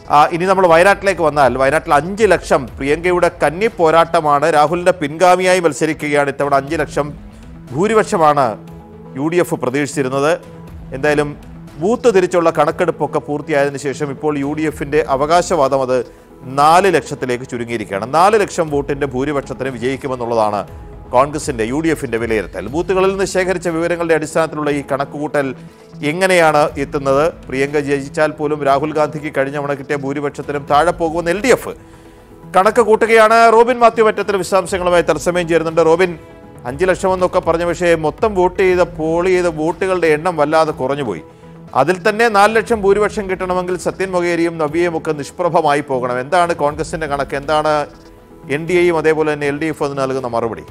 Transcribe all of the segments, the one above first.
ആ, ഇനി നമ്മൾ വയനാട്ടിലേക്ക് വന്നാൽ വയനാട്ടിൽ അഞ്ച് ലക്ഷം പ്രിയങ്കയുടെ കന്നി പോരാട്ടമാണ് രാഹുലിന്റെ പിൻഗാമിയായി മത്സരിക്കുകയാണ് ഇത്തവണ അഞ്ച് ലക്ഷം ഭൂരിപക്ഷമാണ് യു ഡി എഫ് പ്രതീക്ഷിച്ചിരുന്നത് എന്തായാലും ബൂത്ത് തിരിച്ചുള്ള കണക്കെടുപ്പൊക്കെ പൂർത്തിയായതിനു ശേഷം ഇപ്പോൾ യു ഡി എഫിന്റെ അവകാശവാദം അത് നാല് ലക്ഷത്തിലേക്ക് ചുരുങ്ങിയിരിക്കുകയാണ് നാല് ലക്ഷം വോട്ടിന്റെ ഭൂരിപക്ഷത്തിന് വിജയിക്കുമെന്നുള്ളതാണ് കോൺഗ്രസിന്റെ യു ഡി എഫിന്റെ വിലയിരുത്തൽ ബൂത്തുകളിൽ നിന്ന് ശേഖരിച്ച വിവരങ്ങളുടെ അടിസ്ഥാനത്തിലുള്ള ഈ കണക്കുകൂട്ടൽ എങ്ങനെയാണ് എത്തുന്നത് പ്രിയങ്ക ജയിച്ചാൽ പോലും രാഹുൽ ഗാന്ധിക്ക് കഴിഞ്ഞ തവണ കിട്ടിയ ഭൂരിപക്ഷത്തിനും താഴെ പോകുമെന്ന് എൽ ഡി എഫ് കണക്ക് കൂട്ടുകയാണ് റോബിൻ മാത്യു മറ്റത്തിൽ വിശദാംശങ്ങളുമായി തത്സമയം ചേരുന്നുണ്ട് റോബിൻ അഞ്ച് ലക്ഷം എന്നൊക്കെ പറഞ്ഞ പക്ഷേ മൊത്തം വോട്ട് ചെയ്ത പോൾ ചെയ്ത വോട്ടുകളുടെ എണ്ണം വല്ലാതെ കുറഞ്ഞുപോയി അതിൽ തന്നെ നാല് ലക്ഷം ഭൂരിപക്ഷം കിട്ടണമെങ്കിൽ സത്യൻ മൊകേരിയും നവ്യയും ഒക്കെ നിഷ്പ്രഭമായി പോകണം എന്താണ് കോൺഗ്രസിന്റെ കണക്ക് എന്താണ് എൻ ഡി എയും അതേപോലെ തന്നെ എൽ ഡി എഫ് അതിന് നൽകുന്ന മറുപടി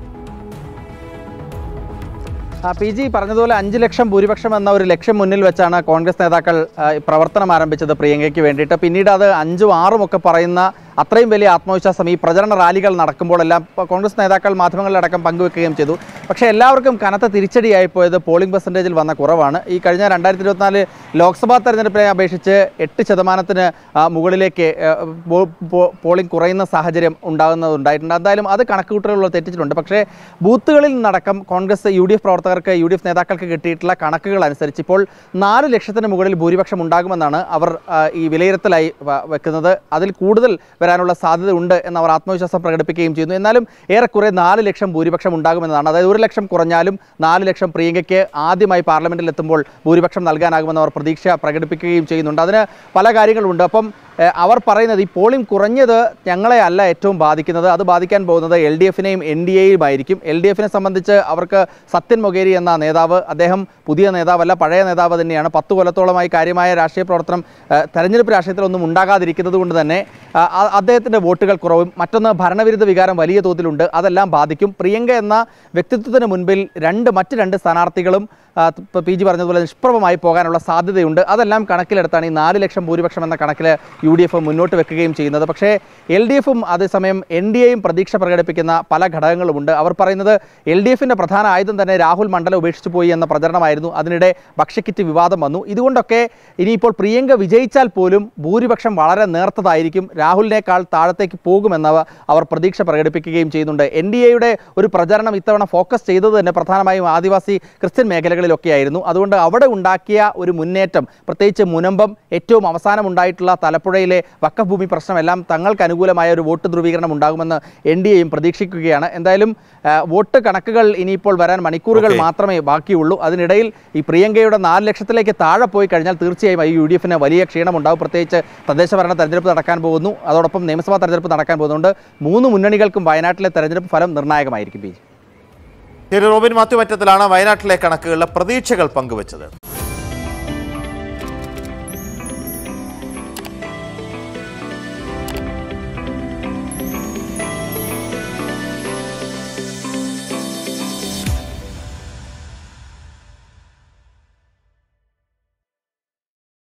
ആ, പി ജി പറഞ്ഞതുപോലെ അഞ്ച് ലക്ഷം ഭൂരിപക്ഷം എന്ന ഒരു ലക്ഷ്യം മുന്നിൽ വെച്ചാണ് കോൺഗ്രസ് നേതാക്കൾ ആ, പ്രവർത്തനം ആരംഭിച്ചത് പ്രിയങ്കയ്ക്ക് വേണ്ടിയിട്ട് പിന്നീട് അത് അഞ്ചും ആറും ഒക്കെ പറയുന്ന അത്രയും വലിയ ആത്മവിശ്വാസം ഈ പ്രചരണ റാലികൾ നടക്കുമ്പോഴെല്ലാം ഇപ്പോൾ കോൺഗ്രസ് നേതാക്കൾ മാധ്യമങ്ങളിലടക്കം പങ്കുവെക്കുകയും ചെയ്തു പക്ഷേ എല്ലാവർക്കും കനത്ത തിരിച്ചടിയായി പോയത് പോളിംഗ് പെർസെൻറ്റേജിൽ വന്ന കുറവാണ് ഈ കഴിഞ്ഞ രണ്ടായിരത്തി ഇരുപത്തിനാല് ലോക്സഭാ തെരഞ്ഞെടുപ്പിനെ അപേക്ഷിച്ച് എട്ട് ശതമാനത്തിന് ആ, മുകളിലേക്ക് ആ, പോ- പോ- പോളിംഗ് കുറയുന്ന സാഹചര്യം ഉണ്ടാകുന്നതുണ്ടായിട്ടുണ്ട് എന്തായാലും അത് കണക്കുകൂട്ടലുകൾ തെറ്റിച്ചിട്ടുണ്ട് പക്ഷേ ബൂത്തുകളിൽ നിന്നടക്കം കോൺഗ്രസ് യു ഡി എഫ് പ്രവർത്തകർക്ക് യു ഡി എഫ് നേതാക്കൾക്ക് കിട്ടിയിട്ടുള്ള കണക്കുകൾ അനുസരിച്ച് ഇപ്പോൾ നാല് ലക്ഷത്തിന് മുകളിൽ ഭൂരിപക്ഷം ഉണ്ടാകുമെന്നാണ് അവർ ആ, ഈ വിലയിരുത്തലായി വ- വെക്കുന്നത് അതിൽ കൂടുതൽ വരാനുള്ള സാധ്യത ഉണ്ട് എന്ന് അവർ ആത്മവിശ്വാസം പ്രകടിപ്പിക്കുകയും ചെയ്യുന്നു എന്നാലും ഏറെക്കുറെ നാല് ലക്ഷം ഭൂരിപക്ഷം ഉണ്ടാകുമെന്നതാണ് അതായത് ഒരു ലക്ഷം കുറഞ്ഞാലും നാല് ലക്ഷം പ്രിയങ്കയ്ക്ക് ആദ്യമായി പാർലമെന്റിൽ എത്തുമ്പോൾ ഭൂരിപക്ഷം നൽകാനാകുമെന്ന് അവർ പ്രതീക്ഷ പ്രകടിപ്പിക്കുകയും ചെയ്യുന്നുണ്ട് അതിന് പല കാര്യങ്ങളുണ്ട് അപ്പം ഏഹ്, അവർ പറയുന്നത് ഈ പോളിംഗ് കുറഞ്ഞത് ഞങ്ങളെ അല്ല ഏറ്റവും ബാധിക്കുന്നത് അത് ബാധിക്കാൻ പോകുന്നത് എൽ ഡി എഫിനെയും എൻ ഡി എയും ആയിരിക്കും എൽ ഡി എഫിനെ സംബന്ധിച്ച് അവർക്ക് സത്യൻ മൊകേരി എന്ന നേതാവ് അദ്ദേഹം പുതിയ നേതാവല്ല പഴയ നേതാവ് തന്നെയാണ് പത്ത് കൊല്ലത്തോളമായി കാര്യമായ രാഷ്ട്രീയ പ്രവർത്തനം ഏഹ്, തെരഞ്ഞെടുപ്പ് രാഷ്ട്രീയത്തിലൊന്നും ഉണ്ടാകാതിരിക്കുന്നത് കൊണ്ട് തന്നെ ആ, ആ- അദ്ദേഹത്തിൻ്റെ വോട്ടുകൾ കുറവും മറ്റൊന്ന് ഭരണവിരുദ്ധ വികാരം വലിയ തോതിലുണ്ട് അതെല്ലാം ബാധിക്കും പ്രിയങ്ക എന്ന വ്യക്തിത്വത്തിന് മുൻപിൽ രണ്ട് മറ്റ് രണ്ട് സ്ഥാനാർത്ഥികളും ആ, ഇപ്പോൾ പി ജി പറഞ്ഞതുപോലെ നിഷ്പ്രഭമായി പോകാനുള്ള സാധ്യതയുണ്ട് അതെല്ലാം കണക്കിലെടുത്താണ് ഈ നാല് ലക്ഷം ഭൂരിപക്ഷം എന്ന കണക്കിൽ യു ഡി എഫ് മുന്നോട്ട് വെക്കുകയും ചെയ്യുന്നത് പക്ഷേ എൽ ഡി എഫും അതേസമയം എൻ ഡി എയും പ്രതീക്ഷ പ്രകടിപ്പിക്കുന്ന പല ഘടകങ്ങളുമുണ്ട് അവർ പറയുന്നത് എൽ ഡി എഫിൻ്റെ പ്രധാന ആയുധം തന്നെ രാഹുൽ മണ്ഡലം ഉപേക്ഷിച്ചു പോയി എന്ന പ്രചരണമായിരുന്നു അതിനിടെ ഭക്ഷ്യക്കിറ്റ് വിവാദം വന്നു ഇതുകൊണ്ടൊക്കെ ഇനിയിപ്പോൾ പ്രിയങ്ക വിജയിച്ചാൽ പോലും ഭൂരിപക്ഷം വളരെ നേർത്തതായിരിക്കും രാഹുലിനേക്കാൾ താഴത്തേക്ക് പോകുമെന്ന് അവർ പ്രതീക്ഷ പ്രകടിപ്പിക്കുകയും ചെയ്യുന്നുണ്ട് എൻ ഡി എയുടെ ഒരു പ്രചരണം ഇത്തവണ ഫോക്കസ് ചെയ്തത് തന്നെ പ്രധാനമായും ആദിവാസി ക്രിസ്ത്യൻ മേഖലകളിലൊക്കെയായിരുന്നു അതുകൊണ്ട് അവിടെ ഉണ്ടാക്കിയ ഒരു മുന്നേറ്റം പ്രത്യേകിച്ച് മുനമ്പം ഏറ്റവും അവസാനം ഉണ്ടായിട്ടുള്ള തലപ്പുഴയിലെ വക്കഫ് ഭൂമി പ്രശ്നമെല്ലാം തങ്ങൾക്ക് അനുകൂലമായ ഒരു വോട്ട് ധ്രുവീകരണം ഉണ്ടാകുമെന്ന് എൻ ഡി എയും പ്രതീക്ഷിക്കുകയാണ് എന്തായാലും ആ, വോട്ട് കണക്കുകൾ ഇനിയിപ്പോൾ വരാൻ മണിക്കൂറുകൾ Okay. മാത്രമേ ബാക്കിയുള്ളൂ അതിനിടയിൽ ഈ പ്രിയങ്കയുടെ നാല് ലക്ഷത്തിലേക്ക് താഴെ പോയി കഴിഞ്ഞാൽ തീർച്ചയായും ഈ യു ഡി എഫിന് വലിയ ക്ഷീണമുണ്ടാവും പ്രത്യേകിച്ച് തദ്ദേശ ഭരണ തെരഞ്ഞെടുപ്പ് നടക്കാൻ പോകുന്നു അതോടൊപ്പം നിയമസഭാ തെരഞ്ഞെടുപ്പ് നടക്കാൻ പോകുന്നുണ്ട് മൂന്ന് മുന്നണികൾക്കും വയനാട്ടിലെ തെരഞ്ഞെടുപ്പ് ഫലം നിർണായകമായിരിക്കും പി ജി ശരി റോബിൻ മാത്യു മറ്റത്തിലാണ് വയനാട്ടിലെ കണക്കുകളിലെ പ്രതീക്ഷകൾ പങ്കുവച്ചത്